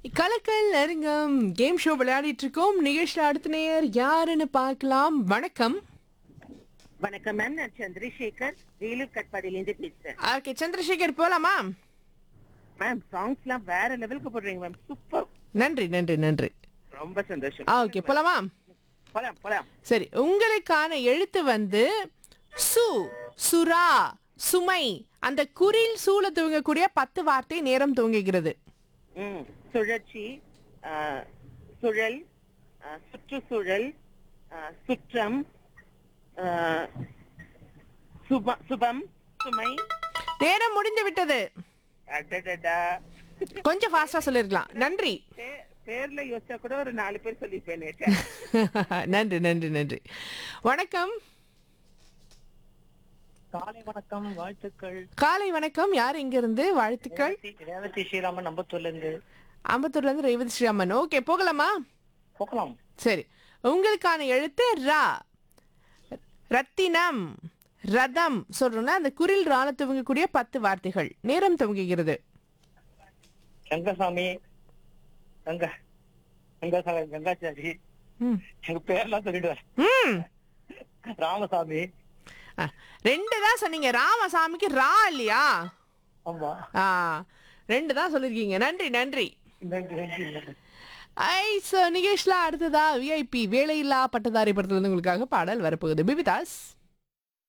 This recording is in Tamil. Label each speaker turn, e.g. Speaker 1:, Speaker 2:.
Speaker 1: கலக்கல் நெருங்கம் கேம் ஷோ விளையாடிட்டு இருக்கோம் நிகழ்ச்சியில் அடுத்த நேயர் யாருன்னு பார்க்கலாம் வணக்கம்
Speaker 2: வணக்கம் மேம் நான் சந்திரசேகர் வேலூர் கட்பாடியிலேருந்து பேசுறேன்
Speaker 1: ஓகே சந்திரசேகர் போலாமா
Speaker 2: மேம் சாங்ஸ் எல்லாம் வேற லெவலுக்கு போடுறீங்க மேம் சூப்பர்
Speaker 1: நன்றி நன்றி நன்றி
Speaker 2: ரொம்ப சந்தோஷம்
Speaker 1: ஆ ஓகே போலாமா
Speaker 2: போலாம் போலாம்
Speaker 1: சரி உங்களுக்கான எழுத்து வந்து சு சுறா சுமை அந்த குரில் சூழ துவங்கக்கூடிய பத்து வார்த்தை நேரம் துவங்குகிறது
Speaker 2: ம் சுழற்சி ஆ, சுழல் ஆ, சுற்றுச்சூழல் ஆ, சுற்றம் ஆ, சுப- சுபம் சுமை
Speaker 1: நேரம் முடிந்து விட்டது
Speaker 2: அடடடா.
Speaker 1: கொஞ்சம் ஃபாஸ்டா சொல்லிருக்கலாம் நன்றி
Speaker 2: பே- பேர்ல யோசிச்சா கூட ஒரு நாலு பேர் சொல்லிப்பேனே
Speaker 1: நன்றி நன்றி நன்றி வணக்கம்
Speaker 3: காலை வணக்கம் வாழ்த்துக்கள்
Speaker 1: காலை வணக்கம் யார் இங்க இருந்து வாழ்த்துக்கள்
Speaker 3: ரேவதி- ரேவதி ஸ்ரீராமன் நம்பத்தூர்ல இருந்து
Speaker 1: அம்பத்தூர்ல இருந்து ரேவதி ஸ்ரீராமன் ஓகே போகலாமா
Speaker 3: போகலாம்
Speaker 1: சரி உங்களுக்கான எழுத்து ரா ரத்தினம் ரதம் சொல்றோம்னா அந்த குரில் ரால துவங்கக்கூடிய பத்து வார்த்தைகள் நேரம் துவங்குகிறது
Speaker 3: ரங்கசாமி ரங்க ரங்கசாமி கங்காச்சாரி
Speaker 1: ம்.
Speaker 3: எங்க பேர்லாம் சொல்லிடுவார்
Speaker 1: ம்
Speaker 3: ராமசாமி
Speaker 1: ஆ, ரெண்டு தான் சொன்னீங்க ராமசாமிக்கு ரா இல்லையா
Speaker 3: ஆமா
Speaker 1: ஆ ரெண்டு தான் சொல்லிருக்கீங்க நன்றி நன்றி
Speaker 3: நன்றி நன்றி நன்றி.
Speaker 1: ஐ சோ நிகேஷ்லா அடுத்ததா விஐபி வேலையில்லா பட்டதாரி படத்துல இருந்து உங்களுக்காக பாடல் வரப்போகுது பிபிதாஸ்